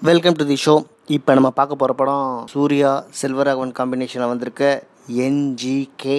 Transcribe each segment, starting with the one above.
Welcome to the show இப்போ நம்ம பார்க்க போகிற படம் சூர்யா செல்வராகவன் காம்பினேஷனில் வந்திருக்க என்ஜிகே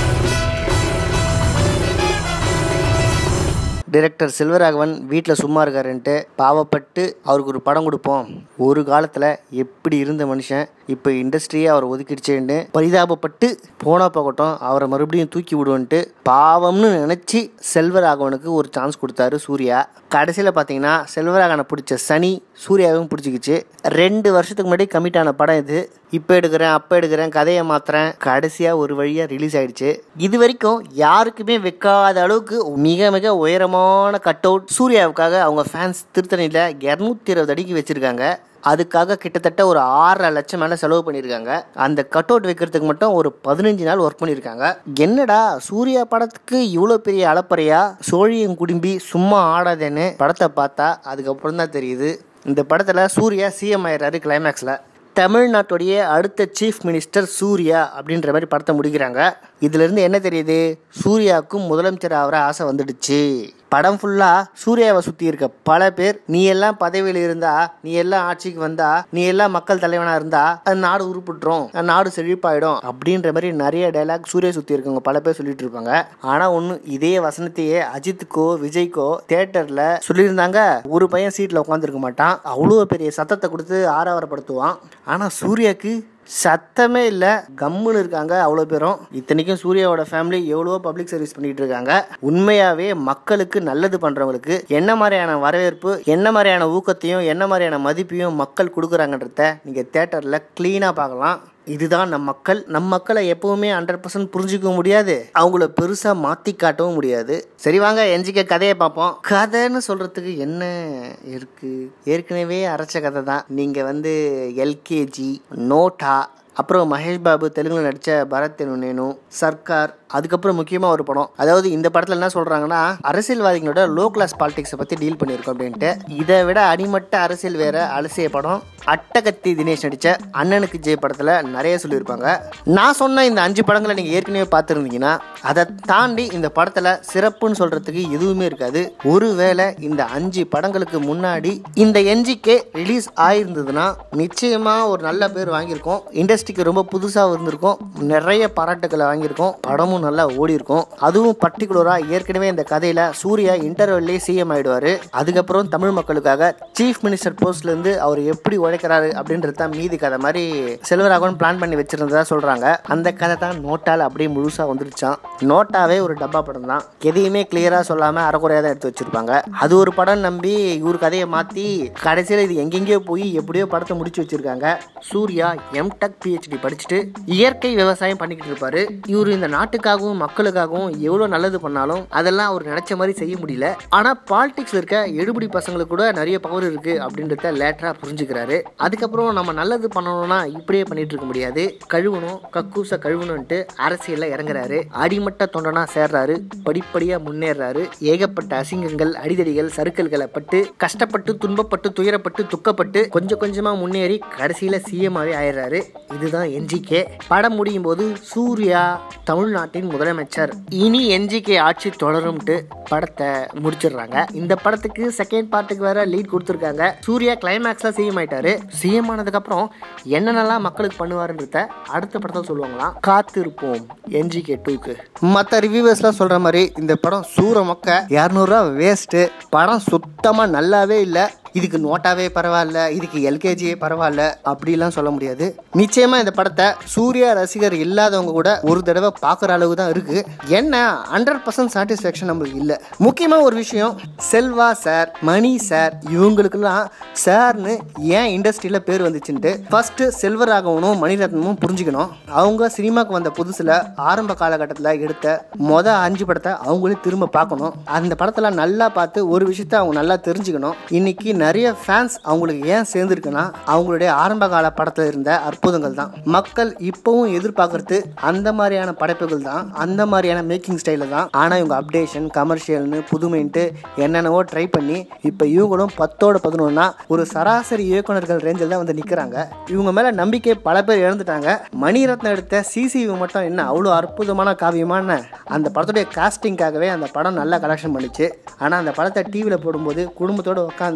டைரக்டர் செல்வராகவன் வீட்டில் சும்மா இருக்காருன்ட்டு பாவப்பட்டு அவருக்கு ஒரு படம் கொடுப்போம் ஒரு காலத்தில் எப்படி இருந்த மனுஷன் இப்போ இண்டஸ்ட்ரியே அவரை ஒதுக்கிடுச்சேன்னு பரிதாபப்பட்டு போனா போகட்டும் அவரை மறுபடியும் தூக்கி விடுவோன்ட்டு பாவம்னு நினச்சி செல்வராகவனுக்கு ஒரு சான்ஸ் கொடுத்தாரு சூர்யா கடைசியில் பார்த்தீங்கன்னா செல்வராகவனை பிடிச்ச சனி சூர்யாவும் பிடிச்சிக்கிச்சு ரெண்டு வருஷத்துக்கு முன்னாடி கமிட் ஆன படம் இது இப்போ எடுக்கிறேன் அப்போ எடுக்கிறேன் கதையை மாத்துறேன் கடைசியாக ஒரு வழியாக ரிலீஸ் ஆயிடுச்சு இது வரைக்கும் யாருக்குமே வைக்காத அளவுக்கு மிக மிக உயரமான கட் அவுட் சூர்யாவுக்காக அவங்க ஃபேன்ஸ் திருத்தணியில் இரநூத்தி இருபது அடிக்கு வச்சுருக்காங்க அதுக்காக கிட்டத்தட்ட ஒரு ஆறரை லட்சம் மேலே செலவு பண்ணியிருக்காங்க அந்த கட் அவுட் வைக்கிறதுக்கு மட்டும் ஒரு பதினஞ்சு நாள் ஒர்க் பண்ணியிருக்காங்க என்னடா சூர்யா படத்துக்கு இவ்வளோ பெரிய அளப்பறையா சோழியம் குடும்பி சும்மா ஆடாதேன்னு படத்தை பார்த்தா அதுக்கப்புறம் தான் தெரியுது இந்த படத்தில் சூர்யா சிஎம் ஆயிடுறாரு கிளைமேக்ஸில் தமிழ்நாட்டுடைய அடுத்த சீஃப் மினிஸ்டர் சூர்யா அப்படின்ற மாதிரி படத்தை முடிக்கிறாங்க இதுலேருந்து என்ன தெரியுது சூர்யாவுக்கும் முதலமைச்சர் ஆகிற ஆசை வந்துடுச்சு படம் ஃபுல்லாக சூர்யாவை சுற்றி இருக்க பல பேர் நீ எல்லாம் பதவியில் இருந்தா நீ எல்லாம் ஆட்சிக்கு வந்தா நீ எல்லாம் மக்கள் தலைவனாக இருந்தா அது நாடு உருப்பிட்டுரும் நாடு செழிப்பாயிடும் அப்படின்ற மாதிரி நிறைய டைலாக் சூர்யா சுற்றி இருக்கவங்க பல பேர் சொல்லிட்டு இருப்பாங்க ஆனால் ஒன்று இதே வசனத்தையே அஜித்துக்கோ விஜய்க்கோ தேட்டரில் சொல்லியிருந்தாங்க ஒரு பையன் சீட்டில் உட்காந்துருக்க மாட்டான் அவ்வளோ பெரிய சத்தத்தை கொடுத்து ஆரவாரப்படுத்துவான் ஆனால் சூர்யாவுக்கு சத்தமே இல்லை கம்முன்னு இருக்காங்க அவ்வளோ பேரும் இத்தனைக்கும் சூர்யாவோட ஃபேமிலி எவ்வளோ பப்ளிக் சர்வீஸ் பண்ணிட்டு இருக்காங்க உண்மையாகவே மக்களுக்கு நல்லது பண்ணுறவங்களுக்கு என்ன மாதிரியான வரவேற்பு என்ன மாதிரியான ஊக்கத்தையும் என்ன மாதிரியான மதிப்பையும் மக்கள் கொடுக்குறாங்கன்றத நீங்கள் தேட்டரில் க்ளீனாக பார்க்கலாம் இதுதான் நம் மக்கள் நம் மக்களை எப்பவுமே ஹண்ட்ரட் பர்சன்ட் புரிஞ்சிக்க முடியாது அவங்கள பெருசாக மாற்றி காட்டவும் முடியாது சரி வாங்க எஞ்சிக்க கதையை பார்ப்போம் கதைன்னு சொல்கிறதுக்கு என்ன இருக்கு ஏற்கனவே அரைச்ச கதை தான் நீங்கள் வந்து எல்கேஜி நோட்டா அப்புறம் மகேஷ் பாபு தெலுங்குல நடித்த பரத் நேனு சர்க்கார் அதுக்கப்புறம் முக்கியமாக ஒரு படம் அதாவது இந்த படத்தில் என்ன சொல்கிறாங்கன்னா அரசியல்வாதிகளோட லோ கிளாஸ் பாலிடிக்ஸை பற்றி டீல் பண்ணியிருக்கோம் அப்படின்ட்டு இதை விட அடிமட்ட அரசியல் வேற அலசிய படம் அட்டகத்தி தினேஷ் நடித்த அண்ணனுக்கு ஜெய் படத்தில் நிறைய சொல்லியிருப்பாங்க நான் சொன்ன இந்த அஞ்சு படங்களை நீங்கள் ஏற்கனவே பார்த்துருந்தீங்கன்னா அதை தாண்டி இந்த படத்தில் சிறப்புன்னு சொல்கிறதுக்கு எதுவுமே இருக்காது ஒருவேளை இந்த அஞ்சு படங்களுக்கு முன்னாடி இந்த என்ஜிகே ரிலீஸ் ஆயிருந்ததுன்னா நிச்சயமாக ஒரு நல்ல பேர் வாங்கியிருக்கோம் இண்டஸ்ட்ரிக்கு ரொம்ப புதுசாக இருந்திருக்கும் நிறைய பாராட்டுக்களை வாங்கியிருக்கோம் படமும் நல்லா ஓடி இருக்கும் அதுவும் பர்டிகுலராக ஏற்கனவே இந்த கதையில் சூர்யா இன்டர்வெல்லே சிஎம் ஆயிடுவார் அதுக்கப்புறம் தமிழ் மக்களுக்காக சீஃப் மினிஸ்டர் போஸ்ட்லேருந்து அவர் எப்படி உழைக்கிறாரு அப்படின்றது தான் மீதி கதை மாதிரி செல்வராகவன் பிளான் பண்ணி வச்சிருந்ததா சொல்கிறாங்க அந்த கதை தான் நோட்டால் அப்படியே முழுசாக வந்துருச்சான் நோட்டாவே ஒரு டப்பா படம் தான் எதையுமே கிளியராக சொல்லாமல் அறக்குறையாக தான் எடுத்து வச்சிருப்பாங்க அது ஒரு படம் நம்பி இவர் கதையை மாற்றி கடைசியில் இது எங்கெங்கேயோ போய் எப்படியோ படத்தை முடிச்சு வச்சிருக்காங்க சூர்யா எம்டெக் பிஹெச்டி படிச்சுட்டு இயற்கை விவசாயம் பண்ணிக்கிட்டு இருப்பாரு இவர் இந்த நாட்டுக்காகவும் மக்களுக்காகவும் எவ்வளோ நல்லது பண்ணாலும் அதெல்லாம் அவர் நினைச்ச மாதிரி செய்ய முடியல ஆனால் பாலிடிக்ஸில் இருக்க எடுபடி பசங்களுக்கு கூட நிறைய பவர் இருக்கு அப்படின்றத லேட்டராக புரிஞ்சுக்கிறாரு அதுக்கப்புறம் நம்ம நல்லது பண்ணணும்னா இப்படியே பண்ணிட்டு இருக்க முடியாது கழுவணும் கக்கூச கழுவணும்ட்டு அரசியலில் இறங்குறாரு அடிமட்ட தொண்டனா சேர்றாரு படிப்படியாக முன்னேறாரு ஏகப்பட்ட அசிங்கங்கள் அடிதடிகள் சறுக்கல்களை பட்டு கஷ்டப்பட்டு துன்பப்பட்டு துயரப்பட்டு துக்கப்பட்டு கொஞ்சம் கொஞ்சமா முன்னேறி கடைசியில சிஎம்ஆவே ஆயிடுறாரு இதுதான் என்ஜிகே படம் முடியும் போது சூர்யா தமிழ்நாட்டின் முதலமைச்சர் இனி என்ஜிகே ஆட்சி தொடரும்ட்டு படத்தை முடிச்சிடுறாங்க இந்த படத்துக்கு செகண்ட் பார்ட்டுக்கு வேற லீட் கொடுத்துருக்காங்க சூர்யா கிளைமேக்ஸ்ல சிஎம் ஆயிட்டாரு சிஎம் ஆனதுக்கு அப்புறம் என்னென்னலாம் மக்களுக்கு பண்ணுவாருன்றத அடுத்த படத்தில் சொல்லுவாங்களாம் காத்திருப்போம் என்ஜிகே டூக்கு மற்ற ரிவ்யூவர்ஸ்லாம் சொல்ற மாதிரி இந்த படம் சூர மொக்க இரநூறுவா வேஸ்ட்டு படம் சுத்தமாக நல்லாவே இல்லை இதுக்கு நோட்டாவே பரவாயில்ல இதுக்கு எல்கேஜியே பரவாயில்ல அப்படிலாம் சொல்ல முடியாது நிச்சயமா இந்த படத்தை சூர்யா ரசிகர் இல்லாதவங்க கூட ஒரு தடவை பார்க்குற அளவு தான் இருக்கு என்ன ஹண்ட்ரட் பர்சன்ட் சாட்டிஸ்ஃபேக்ஷன் நம்மளுக்கு இல்லை முக்கியமாக ஒரு விஷயம் செல்வா சார் மணி சார் இவங்களுக்கெல்லாம் சார்னு ஏன் இண்டஸ்ட்ரியில் பேர் வந்துச்சுன்ட்டு ஃபர்ஸ்ட் செல்வராகவனும் மணிரத்னமும் புரிஞ்சுக்கணும் அவங்க சினிமாக்கு வந்த புதுசில் ஆரம்ப காலகட்டத்தில் எடுத்த மொத அஞ்சு படத்தை அவங்களே திரும்ப பார்க்கணும் அந்த படத்தில் நல்லா பார்த்து ஒரு விஷயத்த அவங்க நல்லா தெரிஞ்சுக்கணும் இன்னைக்கு நிறைய ஃபேன்ஸ் அவங்களுக்கு ஏன் சேர்ந்துருக்குன்னா அவங்களுடைய ஆரம்ப கால படத்தில் இருந்த அற்புதங்கள் தான் மக்கள் இப்போவும் எதிர்பார்க்கறது அந்த மாதிரியான படைப்புகள் தான் அந்த மாதிரியான மேக்கிங் ஸ்டைலில் தான் ஆனால் இவங்க அப்டேஷன் கமர்ஷியல்னு புதுமைன்ட்டு என்னென்னவோ ட்ரை பண்ணி இப்போ இவங்களும் பத்தோட பதினொன்னா ஒரு சராசரி இயக்குனர்கள் ரேஞ்சில் தான் வந்து நிற்கிறாங்க இவங்க மேலே நம்பிக்கை பல பேர் இழந்துட்டாங்க மணிரத்னம் எடுத்த சிசிவி மட்டும் என்ன அவ்வளோ அற்புதமான காவியமான அந்த படத்துடைய காஸ்டிங்காகவே அந்த படம் நல்லா கலெக்ஷன் பண்ணுச்சு ஆனால் அந்த படத்தை டிவியில் போடும்போது குடும்பத்தோடு உட்காந்து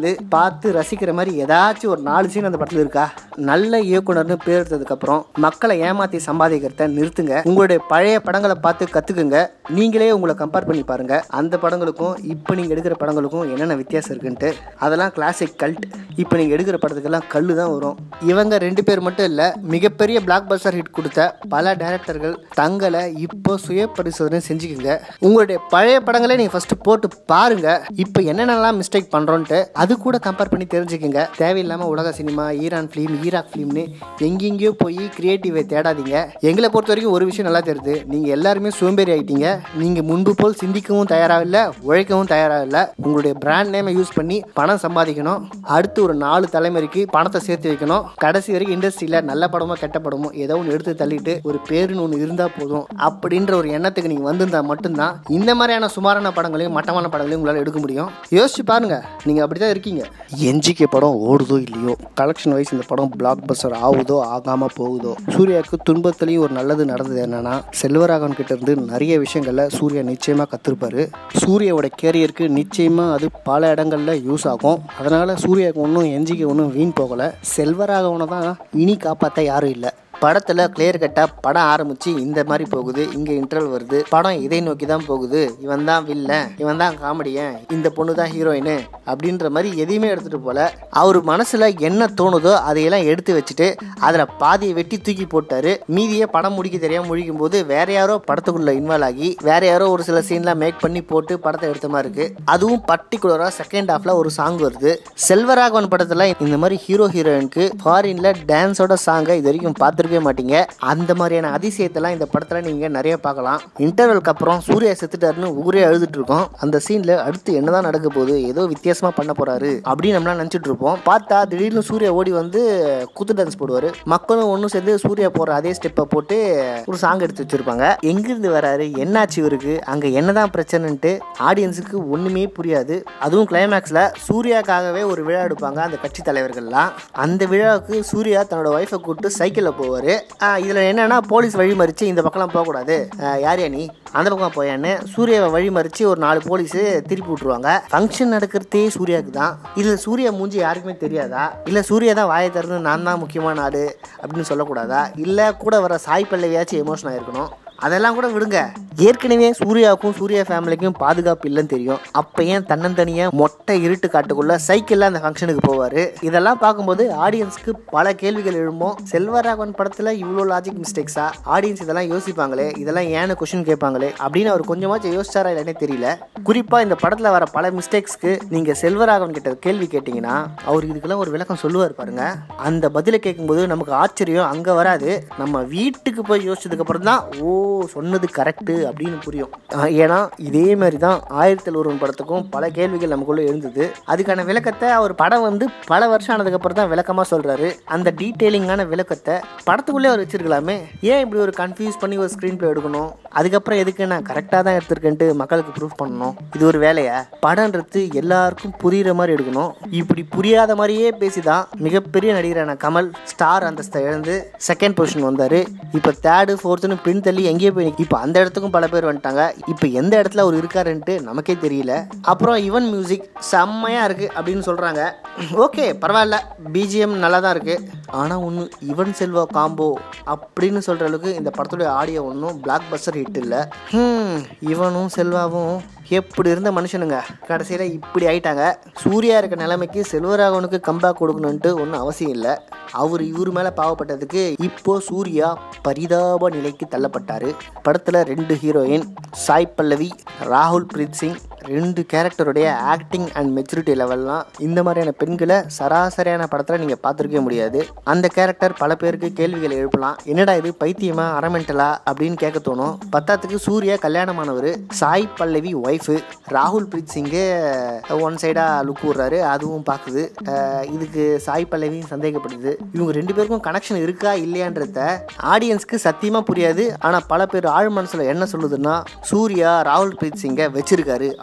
பார்த்து ரசிக்கிற மாதிரி ஏதாச்சும் ஒரு நாலு சீன் அந்த படத்தில் இருக்கா நல்ல இயக்குனர்னு பேர் எடுத்ததுக்கப்புறம் மக்களை ஏமாற்றி சம்பாதிக்கிறத நிறுத்துங்க உங்களுடைய பழைய படங்களை பார்த்து கற்றுக்குங்க நீங்களே உங்களை கம்பேர் பண்ணி பாருங்க அந்த படங்களுக்கும் இப்போ நீங்கள் எடுக்கிற படங்களுக்கும் என்னென்ன வித்தியாசம் இருக்குன்ட்டு அதெல்லாம் கிளாசிக் கல்ட் இப்போ நீங்கள் எடுக்கிற படத்துக்கெல்லாம் கல் தான் வரும் இவங்க ரெண்டு பேர் மட்டும் இல்லை மிகப்பெரிய பிளாக் பஸ்டர் ஹிட் கொடுத்த பல டேரக்டர்கள் தங்களை இப்போ சுய பரிசோதனை செஞ்சுக்கோங்க உங்களுடைய பழைய படங்களே நீங்கள் ஃபர்ஸ்ட் போட்டு பாருங்க இப்போ என்னென்னலாம் மிஸ்டேக் பண்ணுறோன்ட்டு அது கூட கம்பேர் பண்ணி தெரிஞ்சுக்கோங்க தேவையில்லாமல் உலக சினிமா ஈரான் ஃபிலிம் ஈராக் ஃபிலிம்னு எங்கெங்கேயோ போய் கிரியேட்டிவை தேடாதீங்க எங்களை பொறுத்த வரைக்கும் ஒரு விஷயம் நல்லா தெரியுது நீங்கள் எல்லாருமே சோம்பேறி ஆகிட்டீங்க நீங்கள் முன்பு போல் சிந்திக்கவும் தயாராக இல்லை உழைக்கவும் தயாராக இல்லை உங்களுடைய பிராண்ட் நேமை யூஸ் பண்ணி பணம் சம்பாதிக்கணும் அடுத்து ஒரு நாலு தலைமுறைக்கு பணத்தை சேர்த்து வைக்கணும் கடைசி வரைக்கும் இண்டஸ்ட்ரியில் நல்ல படமோ கெட்ட படமோ ஏதோ ஒன்று எடுத்து தள்ளிட்டு ஒரு பேருன்னு ஒன்று இருந்தால் போதும் அப்படின்ற ஒரு எண்ணத்துக்கு நீங்கள் வந்திருந்தா மட்டும்தான் இந்த மாதிரியான சுமாரான படங்களையும் மட்டமான படங்களையும் உங்களால் எடுக்க முடியும் யோசிச்சு பாருங்க நீங்கள் அப்படி தான் இருக்கீங்க என்ஜிகே படம் ஓடுதோ இல்லையோ கலெக்ஷன் வைஸ் இந்த படம் பிளாக் பஸ்டர் ஆகுதோ ஆகாமல் போகுதோ சூர்யாவுக்கு துன்பத்துலேயும் ஒரு நல்லது நடந்தது என்னன்னா செல்வராகவன் கிட்ட இருந்து நிறைய விஷயங்கள்ல சூர்யா நிச்சயமாக கற்றுருப்பாரு சூர்யாவோட கேரியருக்கு நிச்சயமாக அது பல இடங்கள்ல யூஸ் ஆகும் அதனால சூர்யாவுக்கு ஒன்றும் என்ஜிக்கு ஒன்றும் வீண் போகலை செல்வராகவனை தான் இனி காப்பாற்ற யாரும் இல்லை படத்தில் கிளியர் கட்டாக படம் ஆரம்பித்து இந்த மாதிரி போகுது இங்கே இன்டர்வல் வருது படம் இதை நோக்கி தான் போகுது இவன் தான் வில்லன் இவன் தான் காமெடியன் இந்த பொண்ணு தான் ஹீரோயின் அப்படின்ற மாதிரி எதையுமே எடுத்துகிட்டு போல அவர் மனசில் என்ன தோணுதோ அதையெல்லாம் எடுத்து வச்சுட்டு அதில் பாதியை வெட்டி தூக்கி போட்டாரு மீதியை படம் முடிக்க தெரியாமல் முழிக்கும் போது வேற யாரோ படத்துக்குள்ளே இன்வால்வ் ஆகி வேற யாரோ ஒரு சில சீன்லாம் மேக் பண்ணி போட்டு படத்தை எடுத்த மாதிரி இருக்கு அதுவும் பர்டிகுலராக செகண்ட் ஹாஃப்ல ஒரு சாங் வருது செல்வராகவன் படத்தில் இந்த மாதிரி ஹீரோ ஹீரோயினுக்கு ஃபாரின்ல டான்ஸோட சாங்கை இது வரைக்கும் பார்த்துருக்கவே மாட்டீங்க அந்த மாதிரியான அதிசயத்தெல்லாம் இந்த படத்தில் நீங்கள் நிறைய பார்க்கலாம் இன்டர்வலுக்கு அப்புறம் சூர்யா செத்துட்டாருன்னு ஊரே அழுதுட்டு இருக்கோம் அந்த சீனில் அடுத்து என்னதான் நடக்க போகுது ஏதோ வித்தியாசமாக பண்ண போறாரு அப்படின்னு நம்மளாம் நினச்சிட்டு இருப்போம் பார்த்தா திடீர்னு சூர்யா ஓடி வந்து குத்து டான்ஸ் போடுவார் மக்களும் ஒன்றும் சேர்ந்து சூர்யா போகிற அதே ஸ்டெப்பை போட்டு ஒரு சாங் எடுத்து வச்சிருப்பாங்க எங்கிருந்து வராரு என்னாச்சு இவருக்கு அங்கே என்னதான் பிரச்சனைன்ட்டு ஆடியன்ஸுக்கு ஒன்றுமே புரியாது அதுவும் கிளைமேக்ஸில் சூர்யாக்காகவே ஒரு விழா எடுப்பாங்க அந்த கட்சி தலைவர்கள்லாம் அந்த விழாவுக்கு சூர்யா தன்னோட ஒய்ஃபை கூப்பிட்டு சைக்கிளில் போவார் இதில் என்னன்னா போலீஸ் வழிமறித்து இந்த பக்கம்லாம் போகக்கூடாது ஆஹ் யார் யா நீ அந்த பக்கம் போயான்னு சூர்யாவை வழிமறித்து ஒரு நாலு போலீஸு திருப்பி விட்ருவாங்க ஃபங்க்ஷன் நடக்கிறதே சூர்யாவுக்கு தான் இதில் சூர்யா மூஞ்சி யாருக்குமே தெரியாதா இல்லை சூர்யா தான் வாயை திறந்து நான் தான் முக்கியமான ஆடு அப்படின்னு சொல்லக்கூடாதா இல்லை கூட வர சாய் பல்லவியாச்சும் எமோஷன் ஆயிருக்கணும் அதெல்லாம் கூட விடுங்க ஏற்கனவே சூர்யாவுக்கும் சூர்யா ஃபேமிலிக்கும் பாதுகாப்பு இல்லைன்னு தெரியும் அப்போ ஏன் தன்னந்தனியா மொட்டை இருட்டு காட்டுக்குள்ள சைக்கிளில் அந்த ஃபங்க்ஷனுக்கு போவார் இதெல்லாம் பார்க்கும்போது ஆடியன்ஸ்க்கு பல கேள்விகள் எழும்போம் செல்வராகவன் படத்தில் இவ்வளோ லாஜிக் மிஸ்டேக்ஸா ஆடியன்ஸ் இதெல்லாம் யோசிப்பாங்களே இதெல்லாம் ஏன்னு கொஷின் கேட்பாங்களே அப்படின்னு அவர் கொஞ்சமாச்சும் யோசிச்சாரா இல்லைன்னே தெரியல குறிப்பாக இந்த படத்தில் வர பல மிஸ்டேக்ஸ்க்கு நீங்கள் செல்வராகவன் கிட்ட கேள்வி கேட்டிங்கன்னா அவர் இதுக்கெல்லாம் ஒரு விளக்கம் சொல்லுவார் பாருங்க அந்த பதிலை கேட்கும்போது நமக்கு ஆச்சரியம் அங்கே வராது நம்ம வீட்டுக்கு போய் யோசிச்சதுக்கு அப்புறம் தான் ஓ சொன்னது கரெக்டு அப்படின்னு புரியும் ஆஹ் ஏன்னா இதே மாதிரி தான் ஆயிரத்தி ஒருவன் படத்துக்கும் பல கேள்விகள் நமக்குள்ள எழுந்தது அதுக்கான விளக்கத்தை அவர் படம் வந்து பல வருஷம் ஆனதுக்கப்புறம் தான் விளக்கமாக சொல்கிறாரு அந்த டீட்டெயிலிங்கான விளக்கத்தை படத்துக்குள்ளே அவர் வச்சிருக்கலாமே ஏன் இப்படி ஒரு கன்ஃபியூஸ் பண்ணி ஒரு ஸ்க்ரீன் ப்ளே எடுக்கணும் அதுக்கப்புறம் எதுக்கு நான் கரெக்டாக தான் எடுத்திருக்கேன்ட்டு மக்களுக்கு ப்ரூஃப் பண்ணணும் இது ஒரு வேலையா படம்ன்றது எல்லாருக்கும் புரியுற மாதிரி எடுக்கணும் இப்படி புரியாத மாதிரியே பேசி தான் மிகப்பெரிய நடிகரான கமல் ஸ்டார் அந்தஸ்தை இழந்து செகண்ட் பொசிஷன் வந்தார் இப்போ தேர்டு ஃபோர்த்துன்னு பின் தள்ளி எங்கேயோ போய் நிக்க- இப்போ அந்த இடத்துக்கும் பல பேர் வந்துட்டாங்க இப்போ எந்த இடத்துல அவர் இருக்காருன்ட்டு நமக்கே தெரியல அப்புறம் யுவன் மியூசிக் செம்மையாக இருக்குது அப்படின்னு சொல்கிறாங்க ஓகே பரவாயில்ல பிஜிஎம் நல்லா தான் இருக்குது ஆனால் ஒன்று யுவன் செல்வா காம்போ அப்படின்னு சொல்கிற அளவுக்கு இந்த படத்துடைய ஆடியோ ஒன்றும் பிளாக் பஸ்டர் ஹிட் இல்லை ஹம், இவனும் செல்வாவும் எப்படி இருந்த மனுஷனுங்க கடைசியில் இப்படி ஆயிட்டாங்க சூர்யா இருக்க நிலைமைக்கு செல்வராகவனுக்கு கம்பேக் கொடுக்கணுன்ட்டு ஒன்றும் அவசியம் இல்லை அவர் இவர் மேலே பாவப்பட்டதுக்கு இப்போ சூர்யா பரிதாப நிலைக்கு தள்ளப்பட்டார் படத்தில் ரெண்டு ஹீரோயின் சாய் பல்லவி ராகுல் பிரீத் சிங் ரெண்டு கேரக்டருடைய ஆக்டிங் அண்ட் மெச்சூரிட்டி லெவல்லாம் இந்த மாதிரியான பெண்களை சராசரியான படத்தில் நீங்கள் பார்த்துருக்கவே முடியாது அந்த கேரக்டர் பல பேருக்கு கேள்விகளை எழுப்பலாம் என்னடா இது பைத்தியமா அரமெண்டலா அப்படின்னு கேட்க தோணும் பத்தாத்துக்கு சூர்யா கல்யாணமானவர் சாய் பல்லவி ஒய்ஃபு ராகுல் பிரீத் சிங்கு ஒன் சைடாக லுக் விடுறாரு அதுவும் பார்க்குது அஹ் இதுக்கு சாய் பல்லவியும் சந்தேகப்படுது இவங்க ரெண்டு பேருக்கும் கனெக்ஷன் இருக்கா இல்லையான்றத ஆடியன்ஸ்க்கு சத்தியமாக புரியாது ஆனால் பல பேர் ஆழ் மனசில் என்ன சொல்லுதுன்னா சூர்யா ராகுல் பிரீத் சிங்கை வச்சிருக்காரு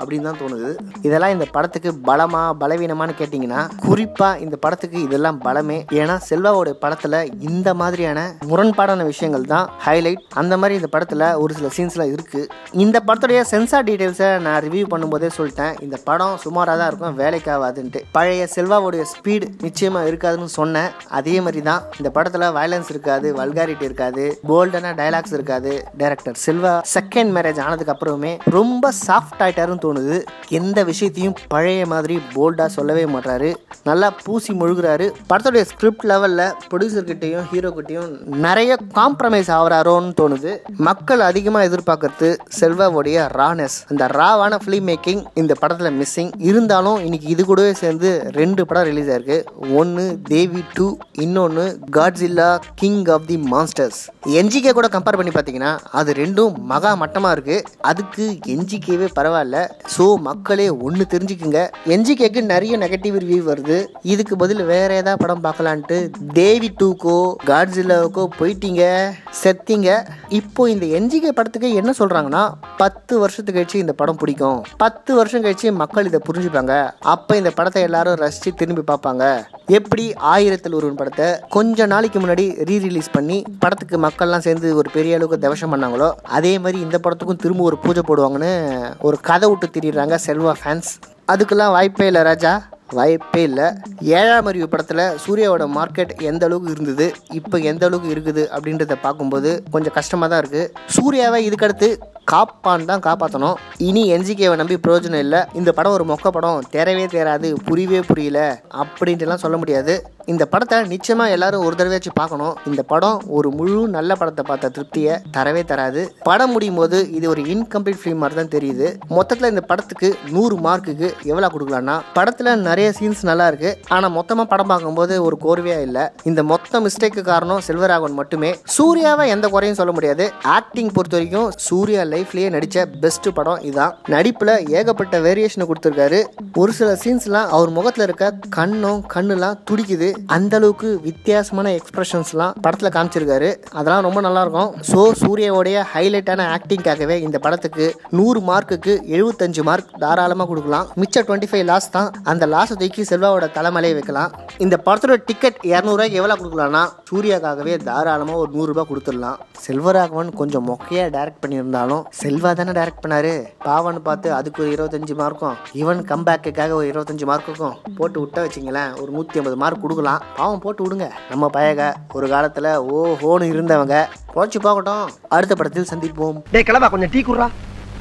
அப்படின்னு தான் தோணுது இதெல்லாம் இந்த படத்துக்கு பலமா பலவீனமான்னு கேட்டிங்கன்னா குறிப்பா இந்த படத்துக்கு இதெல்லாம் பலமே ஏன்னா செல்வாவோட படத்துல இந்த மாதிரியான முரண்பாடான விஷயங்கள் தான் ஹைலைட் அந்த மாதிரி இந்த படத்துல ஒரு சில சீன்ஸ்லாம் இருக்கு இந்த படத்துடைய சென்சார் டீடைல்ஸை நான் ரிவ்யூ பண்ணும்போதே சொல்லிட்டேன் இந்த படம் சுமாராக தான் இருக்கும் வேலைக்கு ஆகாதுன்ட்டு பழைய செல்வாவுடைய ஸ்பீடு நிச்சயமா இருக்காதுன்னு சொன்னேன் அதே மாதிரி தான் இந்த படத்துல வயலன்ஸ் இருக்காது வல்காரிட்டி இருக்காது போல்டான டைலாக்ஸ் இருக்காது டைரக்டர் செல்வா செகண்ட் மேரேஜ் ஆனதுக்கு அப்புறமே ரொம்ப சாஃப்ட் ஆயிட்டாருன்னு தோணுது எந்த விஷயத்தையும் பழைய மாதிரி போல்டா சொல்லவே மாட்டாரு நல்லா பூசி முழுகுறாரு படத்துடைய ஸ்கிரிப்ட் லெவல்ல ப்ரொடியூசர் கிட்டயும் ஹீரோ கிட்டயும் நிறைய காம்ப்ரமைஸ் ஆகிறாரோன்னு தோணுது மக்கள் அதிகமாக எதிர்பார்க்கறது செல்வாவுடைய ரானஸ் அந்த ராவான ஃபிலிம் மேக்கிங் இந்த படத்தில் மிஸ்ஸிங் இருந்தாலும் இன்னைக்கு இது கூடவே சேர்ந்து ரெண்டு படம் ரிலீஸ் ஆயிருக்கு ஒன்று தேவி டூ இன்னொன்று Godzilla king of the monsters NGK கூட கம்பேர் பண்ணி பார்த்தீங்கன்னா அது ரெண்டும் மகா மட்டமாக இருக்கு அதுக்கு என்ஜிகேவே பரவாயில்ல ஸோ மக்களே ஒன்று தெரிஞ்சுக்குங்க என்ஜிகேக்கு நிறைய நெகட்டிவ் ரிவ்யூ வருது இதுக்கு பதில் வேற ஏதாவது படம் பார்க்கலான்ட்டு தேவி டூக்கோ காட்ஸில்லாவுக்கோ போயிட்டீங்க செத்தீங்க இப்போ இந்த என்ஜிகே படத்துக்கு என்ன சொல்றாங்கன்னா பத்து வருஷத்துக்கு கழிச்சு இந்த படம் பிடிக்கும் பத்து வருஷம் கழிச்சு மக்கள் இதை புரிஞ்சுப்பாங்க அப்போ இந்த படத்தை எல்லாரும் ரசிச்சு திரும்பி பார்ப்பாங்க எப்படி ஆயிரத்தில் ஒருவன் படத்தை கொஞ்ச நாளைக்கு முன்னாடி ரீ ரிலீஸ் பண்ணி படத்துக்கு மக்கள்லாம் சேர்ந்து ஒரு பெரிய அளவுக்கு தவசம் பண்ணாங்களோ அதே மாதிரி இந்த படத்துக்கும் திரும்ப ஒரு பூஜை போடுவாங்கன்னு ஒரு கதை விட்டு திரியிறாங்க செல்வா ஃபேன்ஸ் அதுக்கெல்லாம் வாய்ப்பே இல்லை ராஜா வாய்ப்பே இல்லை ஏழாம் அறிவு படத்தில் சூர்யாவோட மார்க்கெட் எந்த அளவுக்கு இருந்தது இப்போ எந்த அளவுக்கு இருக்குது அப்படின்றத பார்க்கும்போது கொஞ்சம் கஷ்டமாக தான் இருக்குது சூர்யாவை இதுக்கடுத்து காப்பான் தான் காப்பாற்றணும் இனி என்ஜிகேவை நம்பி பிரயோஜனம் இல்லை இந்த படம் ஒரு மொக்க படம் தேரவே தேராது புரியவே புரியல அப்படின்ட்டுலாம் சொல்ல முடியாது இந்த படத்தை நிச்சயமாக எல்லாரும் ஒரு தடவையாச்சும் பார்க்கணும் இந்த படம் ஒரு முழு நல்ல படத்தை பார்த்த திருப்தியை தரவே தராது படம் முடியும் போது இது ஒரு இன்கம்ப்ளீட் ஃபிலிம் மாதிரி தான் தெரியுது மொத்தத்தில் இந்த படத்துக்கு நூறு மார்க்குக்கு எவ்வளோ கொடுக்கலாம்னா படத்தில் நிறைய சீன்ஸ் நல்லா இருக்கு ஆனால் மொத்தமாக படம் பார்க்கும்போது ஒரு கோர்வையாக இல்லை இந்த மொத்த மிஸ்டேக்கு காரணம் செல்வராகவன் மட்டுமே சூர்யாவை எந்த குறையும் சொல்ல முடியாது ஆக்டிங் பொறுத்த வரைக்கும் சூர்யா லைஃப்லயே நடித்த பெஸ்ட் படம் இதான் நடிப்பில் ஏகப்பட்ட வேரியேஷனை கொடுத்துருக்காரு ஒரு சில சீன்ஸ்லாம் அவர் முகத்தில் இருக்க கண்ணும் கண்ணுலாம் துடிக்குது அந்த அளவுக்கு வித்தியாசமான எக்ஸ்பிரஷன்ஸ்லாம் படத்தில் காமிச்சிருக்காரு அதெல்லாம் ரொம்ப நல்லா இருக்கும் ஸோ சூர்யாவுடைய ஹைலைட்டான ஆக்டிங்காகவே இந்த படத்துக்கு நூறு மார்க்குக்கு எழுபத்தஞ்சு மார்க் தாராளமாக கொடுக்கலாம் மிச்சம் டுவெண்ட்டி ஃபைவ் லாஸ் தான் அந்த லாஸை தூக்கி செல்வாவோட தலைமலையை வைக்கலாம் இந்த படத்தோட டிக்கெட் இரநூறுவாய்க்கு எவ்வளோ கொடுக்கலாம்னா சூர்யாக்காகவே தாராளமாக ஒரு நூறுரூபா கொடுத்துடலாம் செல்வராகவன் கொஞ்சம் மொக்கையாக டைரக்ட் பண்ணியிருந்தாலும் செல்வா தானே டைரக்ட் பண்ணாரு பாவன்னு பார்த்து அதுக்கு ஒரு இருபத்தஞ்சு மார்க்கும் இவன் கம்பேக்குக்காக ஒரு இருபத்தஞ்சு மார்க்குக்கும் போட்டு விட்ட வச்சிங்களேன் ஒரு நூற்றி ஐம்பது மார்க் கொடுக்கலாம் பாவம் போட்டு விடுங்க நம்ம பயக ஒரு காலத்தில் ஓ ஹோன்னு இருந்தவங்க பொழைச்சு போகட்டும் அடுத்த படத்தில் சந்திப்போம் டேய் கிளம்பா கொஞ்சம் டீ குடுறா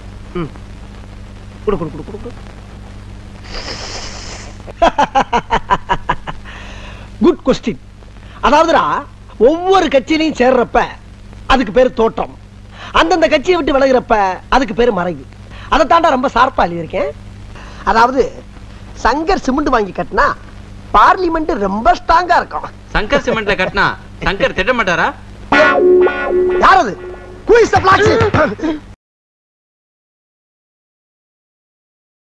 ம் குடு குடு குடு குடு குடு குட் கொஸ்டின் அதாவதுடா ஒவ்வொரு கட்சியிலையும் சேர்றப்ப அதுக்கு பேர் தோட்டம் அந்தந்த கட்சியை விட்டு விலகுறப்ப அதுக்கு பேர் மறைவு அதை தாண்டா ரொம்ப சார்பா எழுதியிருக்கேன் அதாவது சங்கர் சிமெண்ட் வாங்கி கட்டினா பார்லிமெண்ட் ரொம்ப ஸ்ட்ராங்கா இருக்கும் சங்கர் சிமெண்ட்ல கட்டினா சங்கர் திட்ட மாட்டாரா யார் அது Who is the black sheep?